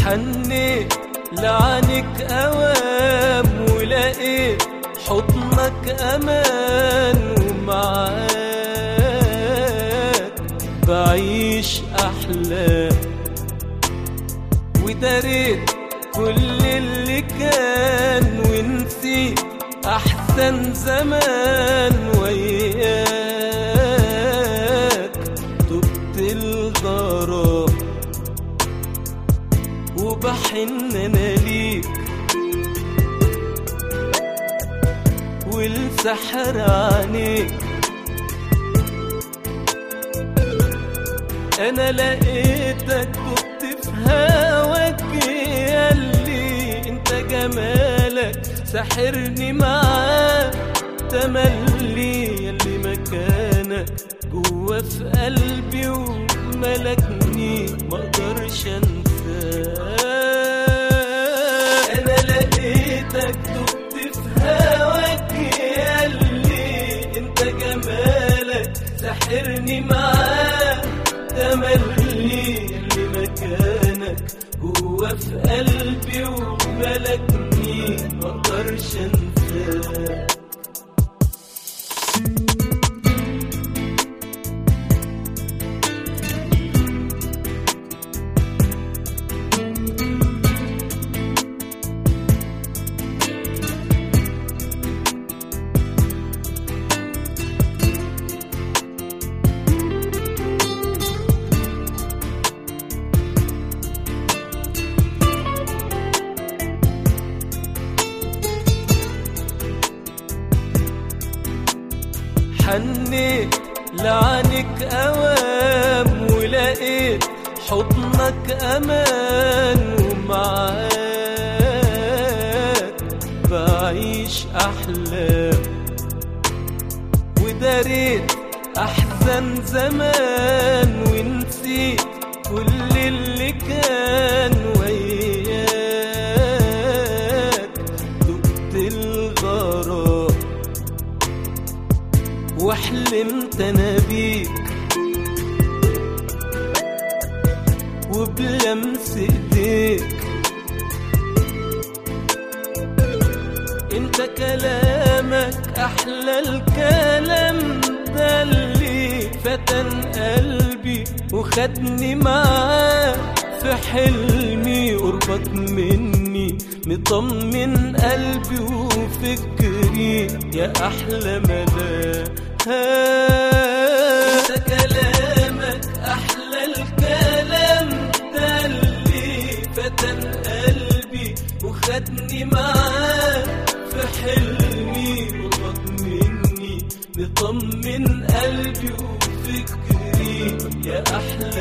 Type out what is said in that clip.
حنيت لعنك أوام ولقيت حضنك أمان ومعاك بعيش أحلام وداريت كل اللي كان ونسيت أحسن زمان وياك تبت الغرام وبحن أنا ليك والسحر عينيك انا لقيتك كنت في هواك ياللي انت جمالك ساحرني معاك تملي ياللي مكانك جوا في قلبي وملكني مقدرش انساك انا لقيتك دبت في هواك ياللي انت جمالك ساحرني معاك تملي اللي مكانك جوا في قلبي وملكني مقدرش انساك حنيت لعنك أوام ولقيت حضنك أمان ومعاك بعيش أحلام وداريت أحزن زمان ونسيت كل اللي كان وياك دقت الغرام وحلمت انا بيك وبلمس ايديك انت كلامك احلى الكلام ده اللي فتن قلبي وخدني معاه في حلمي قربك مني مطمن قلبي وفكري يا احلى ملاك انت كلامك احلى الكلام ده اللي فتن قلبي وخدني معاه في حلمي قربك مني مطمن قلبي وفكري يا احلى